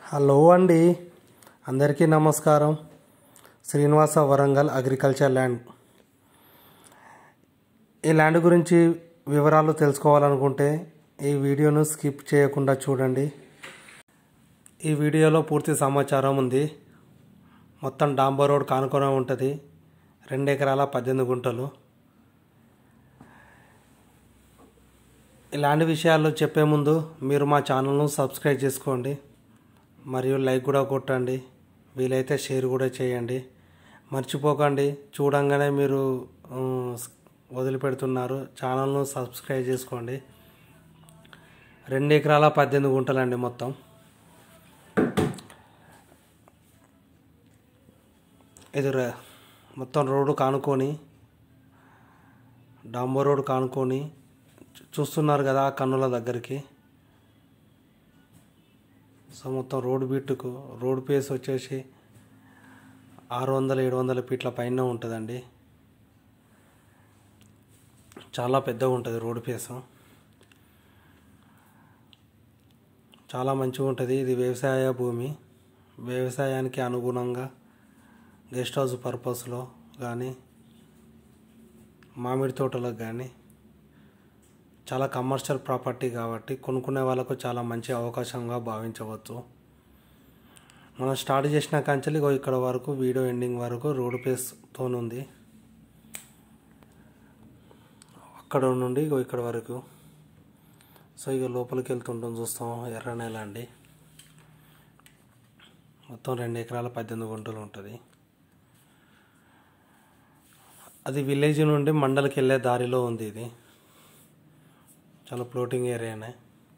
hello అండి అందరికీ నమస్కారం శ్రీనివాస వరంగల్ అగ్రికల్చర్ ల్యాండ్ ఈ ల్యాండ్ గురించి వివరాలు తెలుసుకోవాలనుకుంటే ఈ వీడియోను స్కిప్ చేయకుండా చూడండి ఈ వీడియోలో పూర్తి సమాచారం ఉంది మొత్తం డాంబర్ రోడ్ కానుకొని ఉంటుంది రెండు ఎకరాల పద్దెనిమిది గుంటలు ఇలాంటి విషయాలు చెప్పే ముందు మీరు మా ఛానల్ను సబ్స్క్రైబ్ చేసుకోండి మరియు లైక్ కూడా కొట్టండి వీలైతే షేర్ కూడా చేయండి మర్చిపోకండి చూడంగానే మీరు ఆ, వదిలిపెడుతున్నారు ఛానల్ను సబ్స్క్రైబ్ చేసుకోండి రెండు ఎకరాల పద్దెనిమిది గుంటలండి మొత్తం ఇది ర- మొత్తం రోడ్డు కానుకొని డాంబర్ రోడ్ కానుకొని చూ- చూస్తున్నారు కదా ఆ కన్నుల దగ్గరికి సో మొత్తం రోడ్ బిట్టుకు రోడ్ పేస్ వచ్చేసి ఆరు వందల ఏడు వందల ఫీట్ల పైన ఉంటుందండి చాలా పెద్దగా ఉంటుంది రోడ్ పేస్ చాలా మంచిగా ఉంటుంది ఇది వ్యవసాయ భూమి వ్యవసాయానికి అనుగుణంగా గెస్ట్ హౌస్ పర్పస్లో కానీ మామిడి తోటలకు కానీ చాలా కమర్షియల్ ప్రాపర్టీ కాబట్టి కొనుక్కునే వాళ్ళకు చాలా మంచి అవకాశంగా భావించవచ్చు మనం స్టార్ట్ చేసిన కంచెలు ఇగో ఇక్కడ వరకు వీడియో ఎండింగ్ వరకు రోడ్ పేస్తో ఉంది అక్కడ నుండి ఇగో ఇక్కడ వరకు సో ఇక లోపలికి వెళ్తుంటాం చూస్తాం ఎర్ర నేల అండి మొత్తం రెండు ఎకరాల పద్దెనిమిది గుంటలు ఉంటుంది అది విలేజ్ నుండి మండలికి వెళ్ళే దారిలో ఉంది ఇది చాలా ఫ్లోటింగ్ ఏరియానే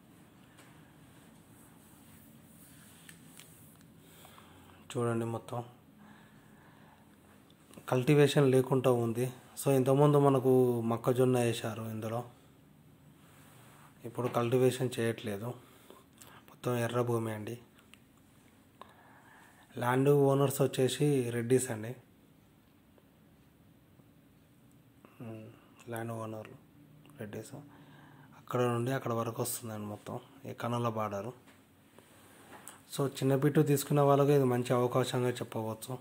చూడండి మొత్తం కల్టివేషన్ లేకుండా ఉంది సో ఇంతకుముందు మనకు మొక్కజొన్న వేశారు ఇందులో ఇప్పుడు కల్టివేషన్ చేయట్లేదు మొత్తం ఎర్ర భూమి అండి ల్యాండ్ ఓనర్స్ వచ్చేసి రెడ్డిస్ అండి ఉమ్, ల్యాండ్ ఓనర్లు రెడ్డిస్ అక్కడ నుండి అక్కడ వరకు వస్తుందండి మొత్తం ఈ కనుల బార్డరు సో చిన్న బిట్టు తీసుకునే వాళ్ళకి ఇది మంచి అవకాశంగా చెప్పవచ్చు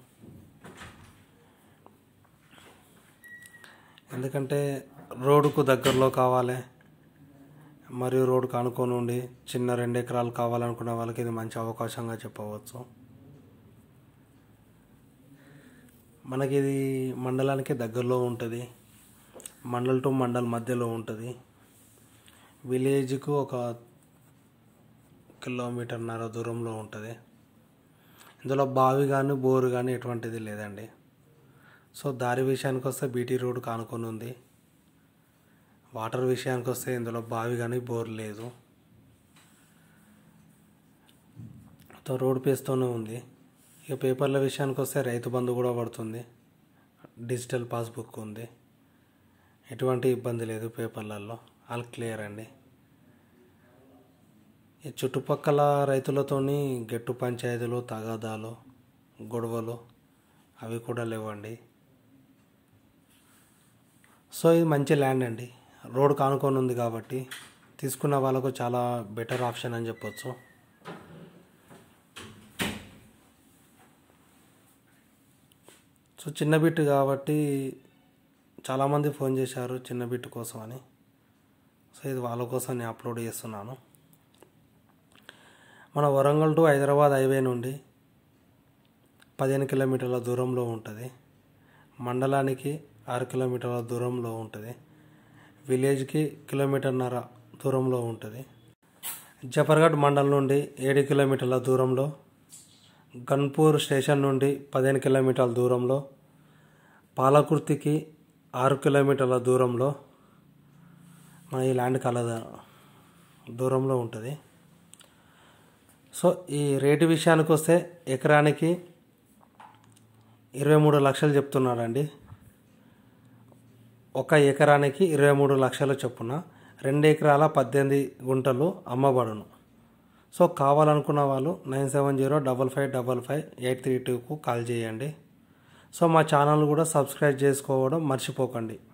ఎందుకంటే రోడ్డుకు దగ్గరలో కావాలి మరియు రోడ్డు కానుకొని ఉండి చిన్న రెండు ఎకరాలు కావాలనుకునే వాళ్ళకి ఇది మంచి అవకాశంగా చెప్పవచ్చు మనకి ఇది మండలానికి దగ్గరలో ఉంటుంది మండల్ టు మండల్ మధ్యలో ఉంటుంది విలేజ్కు ఒక కిలోమీటర్న్నర దూరంలో ఉంటుంది ఇందులో బావి కానీ బోరు కానీ ఎటువంటిది లేదండి సో దారి విషయానికి వస్తే బీటీ రోడ్ కానుకొని ఉంది వాటర్ విషయానికి వస్తే ఇందులో బావి కానీ బోర్ లేదు మొత్తం రోడ్ పేస్తోనే ఉంది ఇక పేపర్ల విషయానికి వస్తే రైతు బంధు కూడా పడుతుంది డిజిటల్ పాస్బుక్ ఉంది ఎటువంటి ఇబ్బంది లేదు పేపర్లలో ఆల్ క్లియర్ అండి ఈ చుట్టుపక్కల రైతులతోని గట్టు పంచాయతీలు తగాదాలు గొడవలు అవి కూడా లేవండి సో ఇది మంచి ల్యాండ్ అండి రోడ్ కానుకొని ఉంది కాబట్టి తీసుకున్న వాళ్ళకు చాలా బెటర్ ఆప్షన్ అని చెప్పొచ్చు సో చిన్న బిట్ కాబట్టి చాలామంది ఫోన్ చేశారు చిన్న బిట్ కోసం అని సో ఇది వాళ్ళ కోసం నేను అప్లోడ్ చేస్తున్నాను మన వరంగల్ టు హైదరాబాద్ హైవే నుండి పదిహేను కిలోమీటర్ల దూరంలో ఉంటుంది మండలానికి ఆరు కిలోమీటర్ల దూరంలో ఉంటుంది విలేజ్కి కిలోమీటర్న్నర దూరంలో ఉంటుంది జఫర్గఢ్ మండలం నుండి ఏడు కిలోమీటర్ల దూరంలో గన్పూర్ స్టేషన్ నుండి పదిహేను కిలోమీటర్ల దూరంలో పాలకుర్తికి ఆరు కిలోమీటర్ల దూరంలో మన ఈ ల్యాండ్ కలద దూరంలో ఉంటుంది సో ఈ రేటు విషయానికి వస్తే ఎకరానికి ఇరవై మూడు లక్షలు చెప్తున్నాడండి ఒక ఎకరానికి ఇరవై మూడు లక్షల చొప్పున రెండు ఎకరాల పద్దెనిమిది గుంటలు అమ్మబడును సో కావాలనుకున్న వాళ్ళు nine seven zero double five double five eight three టూకు కాల్ చేయండి సో మా ఛానల్ కూడా సబ్స్క్రైబ్ చేసుకోవడం మర్చిపోకండి